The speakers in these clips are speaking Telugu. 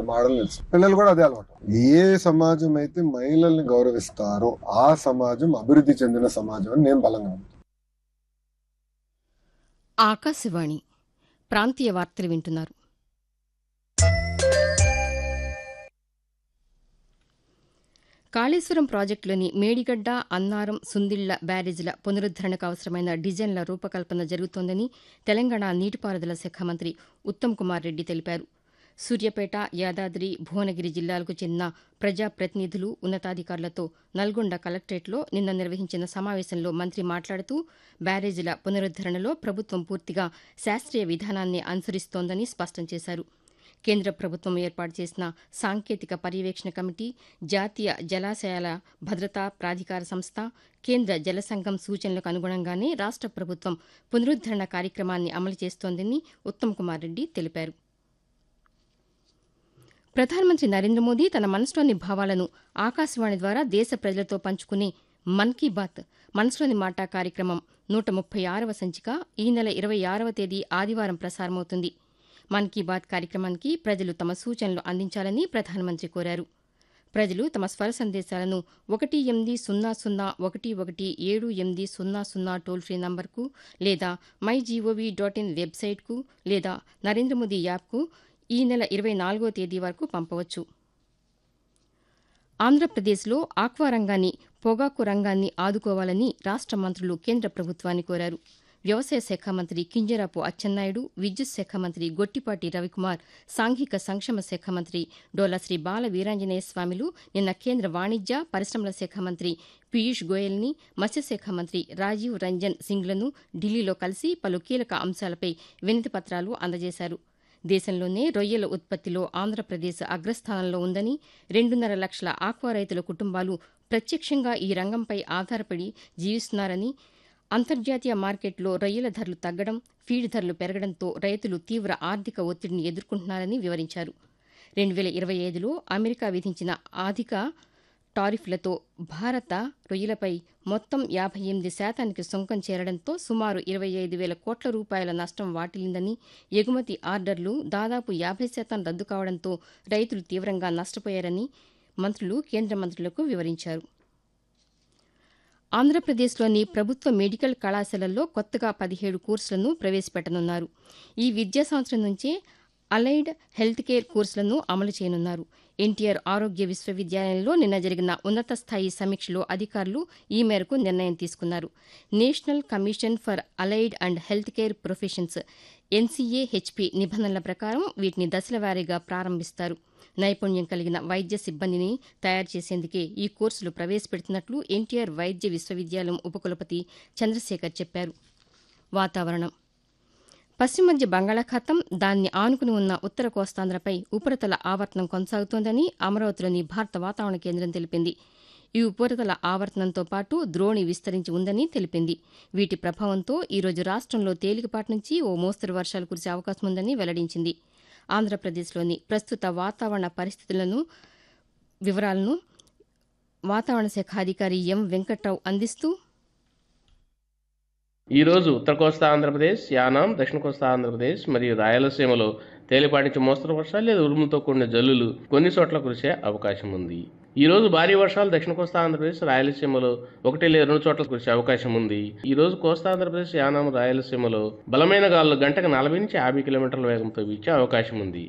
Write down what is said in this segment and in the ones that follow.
మోడల్ నిలుస్తుంది పిల్లలు కూడా అదే అలవాటు ఏ సమాజం అయితే మహిళల్ని గౌరవిస్తారో ఆ సమాజం అభివృద్ధి చెందిన సమాజం అని నేను బలంగా నమ్ముతాను. ఆకాశవాణి ప్రాంతీయ వార్తలు వింటున్నారు కాళేశ్వరం ప్రాజెక్టులోని మేడిగడ్డ అన్నారం సుందిళ్ల బ్యారేజీల పునరుద్దరణకు అవసరమైన డిజైన్ల రూపకల్పన జరుగుతోందని తెలంగాణ నీటిపారుదల శాఖ మంత్రి ఉత్తమ్ కుమార్ రెడ్డి తెలిపారు సూర్యాపేట యాదాద్రి భువనగిరి జిల్లాలకు చెందిన ప్రజాప్రతినిధులు ఉన్నతాధికారులతో నల్గొండ కలెక్టరేట్లో నిన్న నిర్వహించిన సమావేశంలో మంత్రి మాట్లాడుతూ బ్యారేజీల పునరుద్దరణలో ప్రభుత్వం పూర్తిగా శాస్త్రీయ విధానాన్ని అనుసరిస్తోందని స్పష్టం చేశారు కేంద్ర ప్రభుత్వం ఏర్పాటు చేసిన సాంకేతిక పర్యవేక్షణ కమిటీ జాతీయ జలాశయాల భద్రతా ప్రాధికార సంస్థ కేంద్ర జల సంఘం సూచనలకు అనుగుణంగానే రాష్ట ప్రభుత్వం పునరుద్దరణ కార్యక్రమాన్ని అమలు చేస్తోందని ఉత్తమ్ కుమార్ రెడ్డి తెలిపారు ప్రధానమంత్రి నరేంద్ర మోదీ తన మనసులోని భావాలను ఆకాశవాణి ద్వారా దేశ ప్రజలతో పంచుకునే మన్ కీ బాత్ మనసులోని మాట కార్యక్రమం నూట ముప్పై ఆరవ సంచిక ఈ నెల ఇరవై ఆరవ తేదీ ఆదివారం ప్రసారమవుతుంది మన్ కీ బాత్ కార్యక్రమానికి ప్రజలు తమ సూచనలు అందించాలని ప్రధానమంత్రి కోరారు ప్రజలు తమ స్వర సందేశాలను ఒకటి ఎనిమిది సున్నా సున్నా ఒకటి ఒకటి ఏడు ఎనిమిది సున్నా సున్నా టోల్ ఫ్రీ నంబర్కు లేదా మై జీఓవీ డాట్ ఇన్ వెబ్సైట్కు లేదా నరేంద్ర మోదీ యాప్కు ఈ నెల ఇరవై నాలుగో తేదీ వరకు పంపవచ్చు ఆంధ్రప్రదేశ్లో ఆక్వా రంగాన్ని పొగాకు రంగాన్ని ఆదుకోవాలని రాష్ట మంత్రులు కేంద్ర ప్రభుత్వాన్ని కోరారు వ్యవసాయ శాఖ మంత్రి కింజరాపు అచ్చెన్నాయుడు విద్యుత్ శాఖ మంత్రి గొట్టిపాటి రవికుమార్ సాంఘిక సంక్షేమ శాఖ మంత్రి డోలాశ్రీ బాల వీరాంజనేయ స్వామిలు నిన్న కేంద్ర వాణిజ్య పరిశ్రమల శాఖ మంత్రి పీయూష్ గోయల్ని మత్స్యశాఖ మంత్రి రాజీవ్ రంజన్ సింగ్లను ఢిల్లీలో కలిసి పలు కీలక అంశాలపై వినతి పత్రాలు అందజేశారు దేశంలోనే రొయ్యల ఉత్పత్తిలో ఆంధ్రప్రదేశ్ అగ్రస్థానంలో ఉందని రెండున్నర లక్షల ఆక్వా రైతుల కుటుంబాలు ప్రత్యక్షంగా ఈ రంగంపై ఆధారపడి జీవిస్తున్నారని అంతర్జాతీయ మార్కెట్లో రొయ్యల ధరలు తగ్గడం ఫీడ్ ధరలు పెరగడంతో రైతులు తీవ్ర ఆర్థిక ఒత్తిడిని ఎదుర్కొంటున్నారని వివరించారు రెండు వేల ఇరవై ఐదులో అమెరికా విధించిన అధిక టారిఫ్లతో భారత రొయ్యలపై మొత్తం యాభై ఎనిమిది శాతానికి సుంకం చేరడంతో సుమారు ఇరవై ఐదు వేల కోట్ల రూపాయల నష్టం వాటిల్లిందని ఎగుమతి ఆర్డర్లు దాదాపు యాభై శాతం రద్దు కావడంతో రైతులు తీవ్రంగా నష్టపోయారని మంత్రులు కేంద్ర మంత్రులకు వివరించారు ఆంధ్రప్రదేశ్లోని ప్రభుత్వ మెడికల్ కళాశాలల్లో కొత్తగా పదిహేడు కోర్సులను ప్రవేశపెట్టనున్నారు ఈ విద్యా సంవత్సరం నుంచే అలైడ్ హెల్త్ కేర్ కోర్సులను అమలు చేయనున్నారు ఎన్టీఆర్ ఆరోగ్య విశ్వవిద్యాలయంలో నిన్న జరిగిన ఉన్నత స్థాయి సమీక్షలో అధికారులు ఈ మేరకు నిర్ణయం తీసుకున్నారు national commission for allied and health care professions NCAHP నిబంధనల ప్రకారం వీటిని దశలవారీగా ప్రారంభిస్తారు నైపుణ్యం కలిగిన వైద్య సిబ్బందిని తయారు చేసేందుకే ఈ కోర్సులు ప్రవేశపెడుతున్నట్లు ఎన్టీఆర్ వైద్య విశ్వవిద్యాలయం ఉపకులపతి చంద్రశేఖర్ చెప్పారు వాతావరణం పశ్చిమ మధ్య బంగాళాఖాతం దాన్ని ఆనుకుని ఉన్న ఉత్తర కోస్తాంధ్రపై ఉపరితల ఆవర్తనం కొనసాగుతోందని అమరావతిలోని భారత వాతావరణ కేంద్రం తెలిపింది ఈ ఉపరితల ఆవర్తనంతో పాటు ద్రోణి విస్తరించి ఉందని తెలిపింది వీటి ప్రభావంతో ఈరోజు రాష్టంలో తేలికపాటి నుంచి ఓ మోస్తరు వర్షాలు కురిసే అవకాశం ఉందని వెల్లడించింది ఆంధ్రప్రదేశ్లోని ప్రస్తుత వాతావరణ పరిస్థితులను వివరాలను వాతావరణ శాఖ అధికారి ఎం వెంకట్రావు అందిస్తూ ఈ రోజు ఉత్తర కోస్తా ఆంధ్రప్రదేశ్ యానాం దక్షిణ కోస్తా ఆంధ్రప్రదేశ్ మరియు రాయలసీమలో తేలిపాటి నుంచి మోస్తరు వర్షాలు లేదా ఉరుములతో కూడిన జల్లులు కొన్ని చోట్ల కురిసే అవకాశం ఉంది ఈ రోజు భారీ వర్షాలు దక్షిణ కోస్తా ఆంధ్రప్రదేశ్ రాయలసీమలో ఒకటి లేదా రెండు చోట్ల కురిసే అవకాశం ఉంది ఈ రోజు కోస్తా ఆంధ్రప్రదేశ్ యానాం రాయలసీమలో బలమైన గాలులు గంటకు నలభై నుంచి యాభై కిలోమీటర్ల వేగంతో వీచే అవకాశం ఉంది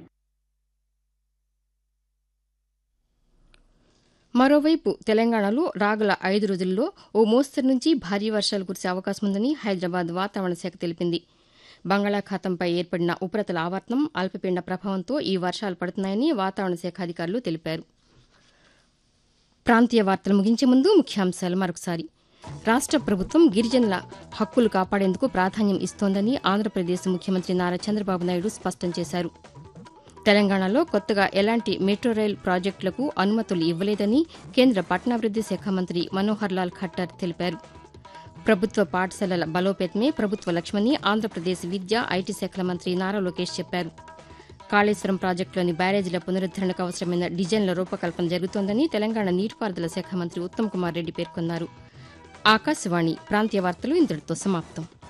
మరోవైపు తెలంగాణలో రాగల ఐదు రోజుల్లో ఓ మోస్తరు నుంచి భారీ వర్షాలు కురిసే అవకాశం ఉందని హైదరాబాద్ వాతావరణ శాఖ తెలిపింది బంగాళాఖాతంపై ఏర్పడిన ఉపరితల ఆవర్తనం అల్పపీడన ప్రభావంతో ఈ వర్షాలు పడుతున్నాయని వాతావరణ శాఖ అధికారులు తెలిపారు ప్రాంతీయ వార్తలు ముగించే ముందు ముఖ్యాంశాలు మరొకసారి రాష్ట ప్రభుత్వం గిరిజనుల హక్కులు కాపాడేందుకు ప్రాధాన్యం ఇస్తోందని ఆంధ్రప్రదేశ్ ముఖ్యమంత్రి నారా చంద్రబాబు నాయుడు స్పష్టం చేశారు తెలంగాణలో కొత్తగా ఎలాంటి మెట్రో రైల్ ప్రాజెక్టులకు అనుమతులు ఇవ్వలేదని కేంద్ర పట్టణాభివృద్ది శాఖ మంత్రి మనోహర్ లాల్ ఖట్టర్ తెలిపారు ప్రభుత్వ పాఠశాలల బలోపేతమే ప్రభుత్వ లక్ష్యమని ఆంధ్రప్రదేశ్ విద్యా ఐటీ శాఖల మంత్రి నారా లోకేష్ చెప్పారు కాళేశ్వరం ప్రాజెక్టులోని బ్యారేజీల పునరుద్దరణకు అవసరమైన డిజైన్ల రూపకల్పన జరుగుతోందని తెలంగాణ నీటిపారుదల శాఖ మంత్రి ఉత్తమ్ కుమార్ రెడ్డి పేర్కొన్నారు ఆకాశవాణి ప్రాంతీయ వార్తలు ఇంతటితో సమాప్తం